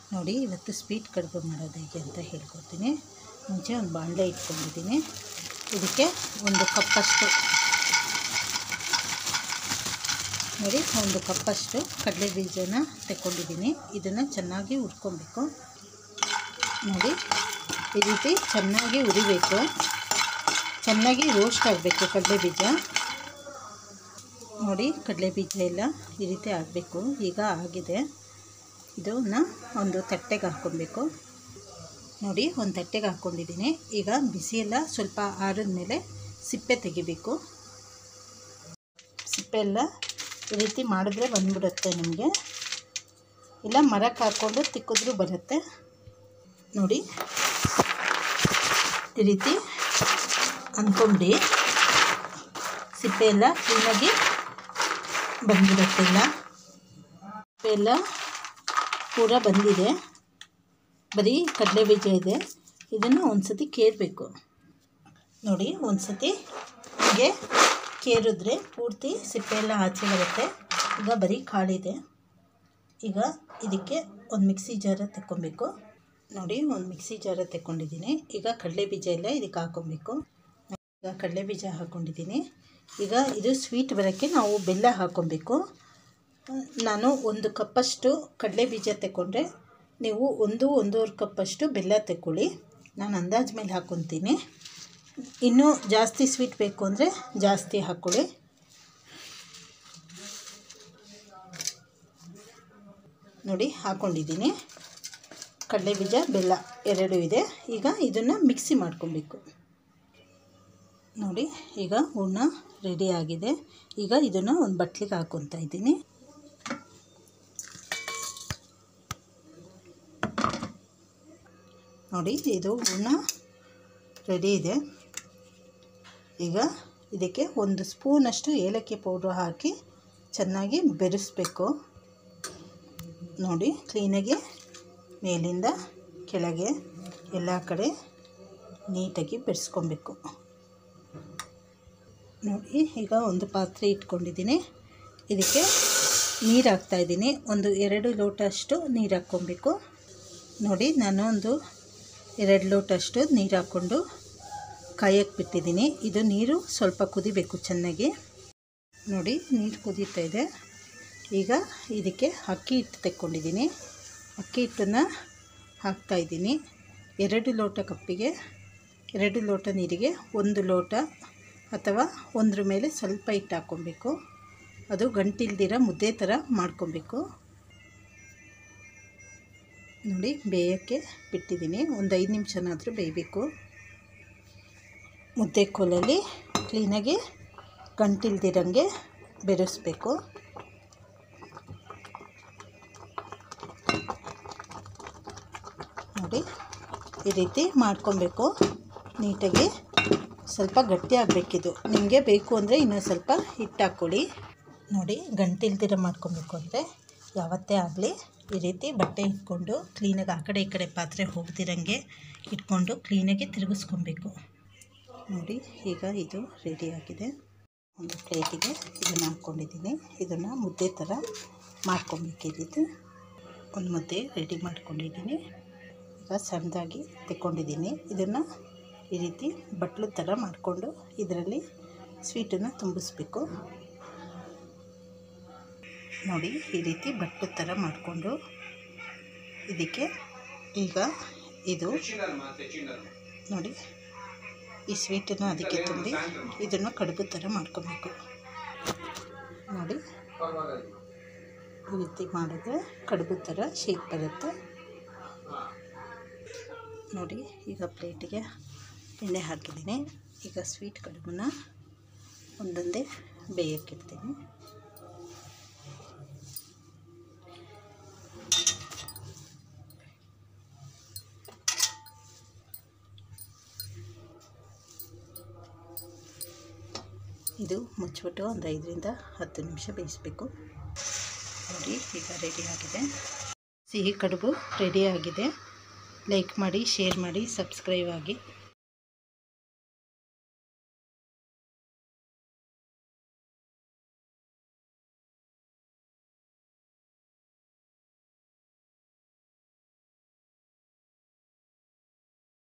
ನೋಡಿ ಇವತ್ತು ಸ್ವೀಟ್ ಕಡುಬು ಮಾಡೋದು ಹೇಗೆ ಅಂತ ಹೇಳ್ಕೊಡ್ತೀನಿ ಮುಂಚೆ ಒಂದು ಬಾಣಲೆ ಇಟ್ಕೊಂಡಿದ್ದೀನಿ ಇದಕ್ಕೆ ಒಂದು ಕಪ್ಪಷ್ಟು ನೋಡಿ ಒಂದು ಕಪ್ಪಷ್ಟು ಕಡಲೆ ಬೀಜನ ತೆಕ್ಕೊಂಡಿದ್ದೀನಿ ಇದನ್ನು ಚೆನ್ನಾಗಿ ಹುರ್ಕೊಬೇಕು ನೋಡಿ ಈ ರೀತಿ ಚೆನ್ನಾಗಿ ಹುರಿಬೇಕು ಚೆನ್ನಾಗಿ ರೋಸ್ಟ್ ಆಗಬೇಕು ಕಡಲೆ ಬೀಜ ನೋಡಿ ಕಡಲೆ ಬೀಜ ಎಲ್ಲ ಈ ರೀತಿ ಆಗಬೇಕು ಈಗ ಆಗಿದೆ ಇದನ್ನ ಒಂದು ತಟ್ಟೆಗೆ ಹಾಕ್ಕೊಬೇಕು ನೋಡಿ ಒಂದು ತಟ್ಟೆಗೆ ಹಾಕ್ಕೊಂಡಿದ್ದೀನಿ ಈಗ ಬಿಸಿ ಎಲ್ಲ ಸ್ವಲ್ಪ ಆರಿದ ಮೇಲೆ ಸಿಪ್ಪೆ ತೆಗಿಬೇಕು ಸಿಪ್ಪೆ ಎಲ್ಲ ಈ ರೀತಿ ಮಾಡಿದ್ರೆ ಬಂದ್ಬಿಡುತ್ತೆ ನಿಮಗೆ ಇಲ್ಲ ಮರಕ್ಕೆ ಹಾಕ್ಕೊಂಡು ತಿಕ್ಕಿದ್ರೂ ಬರುತ್ತೆ ನೋಡಿ ಈ ರೀತಿ ಅಂದ್ಕೊಂಡು ಸಿಪ್ಪೆ ಎಲ್ಲ ಕ್ಲೀನಾಗಿ ಬಂದ್ಬಿಡುತ್ತಿಲ್ಲ ಸಿಪ್ಪೆ ಎಲ್ಲ ಪೂರ ಬಂದಿದೆ ಬರೀ ಕಡಲೆ ಬೀಜ ಇದೆ ಇದನ್ನು ಒಂದು ಸತಿ ಕೇರಬೇಕು ನೋಡಿ ಒಂದು ಸತಿ ಹೀಗೆ ಕೇರಿದ್ರೆ ಪೂರ್ತಿ ಸಿಪ್ಪೆ ಎಲ್ಲ ಆಚೆ ಬರುತ್ತೆ ಈಗ ಬರೀ ಕಾಳಿದೆ ಈಗ ಇದಕ್ಕೆ ಒಂದು ಮಿಕ್ಸಿ ಜಾರ ತಗೊಬೇಕು ನೋಡಿ ಒಂದು ಮಿಕ್ಸಿ ಜಾರ ತಗೊಂಡಿದ್ದೀನಿ ಈಗ ಕಡಲೆ ಬೀಜ ಎಲ್ಲ ಇದಕ್ಕೆ ಹಾಕ್ಕೊಬೇಕು ಈಗ ಕಡಲೆ ಬೀಜ ಹಾಕ್ಕೊಂಡಿದ್ದೀನಿ ಈಗ ಇದು ಸ್ವೀಟ್ ಬರೋಕ್ಕೆ ನಾವು ಬೆಲ್ಲ ಹಾಕ್ಕೊಬೇಕು ನಾನು ಒಂದು ಕಪ್ಪಷ್ಟು ಕಡಲೆ ಬೀಜ ತಗೊಂಡ್ರೆ ನೀವು ಒಂದು ಒಂದೂವರೆ ಕಪ್ಪಷ್ಟು ಬೆಲ್ಲ ತಗೊಳ್ಳಿ ನಾನು ಅಂದಾಜು ಮೇಲೆ ಹಾಕ್ಕೊತೀನಿ ಇನ್ನೂ ಜಾಸ್ತಿ ಸ್ವೀಟ್ ಬೇಕು ಅಂದರೆ ಜಾಸ್ತಿ ಹಾಕ್ಕೊಳ್ಳಿ ನೋಡಿ ಹಾಕ್ಕೊಂಡಿದ್ದೀನಿ ಕಡಲೆ ಬೀಜ ಬೆಲ್ಲ ಎರಡೂ ಇದೆ ಈಗ ಇದನ್ನು ಮಿಕ್ಸಿ ಮಾಡ್ಕೊಬೇಕು ನೋಡಿ ಈಗ ಹೂರ್ಣ ರೆಡಿ ಆಗಿದೆ ಈಗ ಇದನ್ನು ಒಂದು ಬಟ್ಲಿಗೆ ಹಾಕ್ಕೊತಾ ಇದ್ದೀನಿ ನೋಡಿ ಇದು ಹೂರ್ಣ ರೆಡಿ ಇದೆ ಈಗ ಇದಕ್ಕೆ ಒಂದು ಸ್ಪೂನಷ್ಟು ಏಲಕ್ಕಿ ಪೌಡ್ರ್ ಹಾಕಿ ಚೆನ್ನಾಗಿ ಬೆರೆಸ್ಬೇಕು ನೋಡಿ ಕ್ಲೀನಾಗಿ ಮೇಲಿಂದ ಕೆಳಗೆ ಎಲ್ಲ ಕಡೆ ನೀಟಾಗಿ ಬೆರೆಸ್ಕೊಬೇಕು ನೋಡಿ ಈಗ ಒಂದು ಪಾತ್ರೆ ಇಟ್ಕೊಂಡಿದ್ದೀನಿ ಇದಕ್ಕೆ ನೀರು ಹಾಕ್ತಾಯಿದ್ದೀನಿ ಒಂದು ಎರಡು ಲೋಟ ಅಷ್ಟು ನೀರು ಹಾಕ್ಕೊಬೇಕು ನೋಡಿ ನಾನು ಒಂದು ಎರಡು ಲೋಟ ಅಷ್ಟು ನೀರು ಹಾಕ್ಕೊಂಡು ಕಾಯಕ್ಕೆ ಬಿಟ್ಟಿದ್ದೀನಿ ಇದು ನೀರು ಸ್ವಲ್ಪ ಕುದಿಬೇಕು ಚೆನ್ನಾಗಿ ನೋಡಿ ನೀರು ಕುದೀತಾ ಇದೆ ಈಗ ಇದಕ್ಕೆ ಅಕ್ಕಿ ಹಿಟ್ಟು ತೆಕ್ಕೊಂಡಿದ್ದೀನಿ ಅಕ್ಕಿ ಹಿಟ್ಟನ್ನು ಹಾಕ್ತಾಯಿದ್ದೀನಿ ಎರಡು ಲೋಟ ಕಪ್ಪಿಗೆ ಎರಡು ಲೋಟ ನೀರಿಗೆ ಒಂದು ಲೋಟ ಅಥವಾ ಒಂದ್ರ ಮೇಲೆ ಸ್ವಲ್ಪ ಹಿಟ್ಟು ಹಾಕ್ಕೊಬೇಕು ಅದು ಗಂಟಿಲ್ದಿರ ಮುದ್ದೆ ಥರ ಮಾಡ್ಕೊಬೇಕು ನೋಡಿ ಬೇಯೋಕ್ಕೆ ಬಿಟ್ಟಿದ್ದೀನಿ ಒಂದು ಐದು ನಿಮಿಷನಾದರೂ ಬೇಯಬೇಕು ಮುದ್ದೆ ಕೋಲಲ್ಲಿ ಕ್ಲೀನಾಗಿ ಗಂಟಿಲ್ದಿರಂಗೆ ಬೆರೆಸ್ಬೇಕು ನೋಡಿ ಈ ರೀತಿ ಮಾಡ್ಕೊಬೇಕು ನೀಟಾಗಿ ಸ್ವಲ್ಪ ಗಟ್ಟಿ ಆಗಬೇಕಿದು ನಿಮಗೆ ಬೇಕು ಅಂದರೆ ಇನ್ನೂ ಸ್ವಲ್ಪ ಹಿಟ್ಟು ಹಾಕ್ಕೊಳ್ಳಿ ನೋಡಿ ಗಂಟಿಲ್ದಿರ ಮಾಡ್ಕೊಬೇಕು ಅಂದರೆ ಯಾವತ್ತೇ ಆಗಲಿ ಈ ರೀತಿ ಬಟ್ಟೆ ಇಟ್ಕೊಂಡು ಕ್ಲೀನಾಗಿ ಆ ಕಡೆ ಈ ಕಡೆ ಪಾತ್ರೆ ಹೋಗ್ದಿರಂಗೆ ಇಟ್ಕೊಂಡು ಕ್ಲೀನಾಗಿ ತಿರುಗಿಸ್ಕೊಬೇಕು ನೋಡಿ ಈಗ ಇದು ರೆಡಿಯಾಗಿದೆ ಒಂದು ಪ್ಲೇಟಿಗೆ ಇದನ್ನು ಹಾಕ್ಕೊಂಡಿದ್ದೀನಿ ಇದನ್ನು ಮುದ್ದೆ ಥರ ಮಾಡ್ಕೊಬೇಕು ಈ ರೀತಿ ಒಂದು ಮುದ್ದೆ ರೆಡಿ ಮಾಡ್ಕೊಂಡಿದ್ದೀನಿ ಈಗ ಸಣ್ಣದಾಗಿ ತೆಕ್ಕೊಂಡಿದ್ದೀನಿ ಇದನ್ನು ಈ ರೀತಿ ಬಟ್ಲು ಥರ ಮಾಡಿಕೊಂಡು ಇದರಲ್ಲಿ ಸ್ವೀಟನ್ನು ತುಂಬಿಸ್ಬೇಕು ನೋಡಿ ಈ ರೀತಿ ಬಟ್ಲು ಥರ ಮಾಡಿಕೊಂಡು ಇದಕ್ಕೆ ಈಗ ಇದು ನೋಡಿ ಈ ಸ್ವೀಟನ್ನು ಅದಕ್ಕೆ ತುಂಬಿ ಇದನ್ನು ಕಡುಬು ಥರ ಮಾಡ್ಕೊಬೇಕು ನೋಡಿ ಈ ರೀತಿ ಮಾಡಿದ್ರೆ ಕಡುಬು ಥರ ಶೇಪ್ ಬರುತ್ತೆ ನೋಡಿ ಈಗ ಪ್ಲೇಟಿಗೆ ಎಣ್ಣೆ ಹಾಕಿದ್ದೀನಿ ಈಗ ಸ್ವೀಟ್ ಕಡುಬನ್ನ ಒಂದೊಂದೇ ಬೇಯಕ್ಕಿಡ್ತೀನಿ ಇದು ಮುಚ್ಚಿಬಿಟ್ಟು ಒಂದು ಐದರಿಂದ ಹತ್ತು ನಿಮಿಷ ಬೇಯಿಸಬೇಕು ನೋಡಿ ಈಗ ರೆಡಿಯಾಗಿದೆ ಸಿಹಿ ಕಡುಬು ರೆಡಿಯಾಗಿದೆ ಲೈಕ್ ಮಾಡಿ ಶೇರ್ ಮಾಡಿ ಸಬ್ಸ್ಕ್ರೈಬ್ ಆಗಿ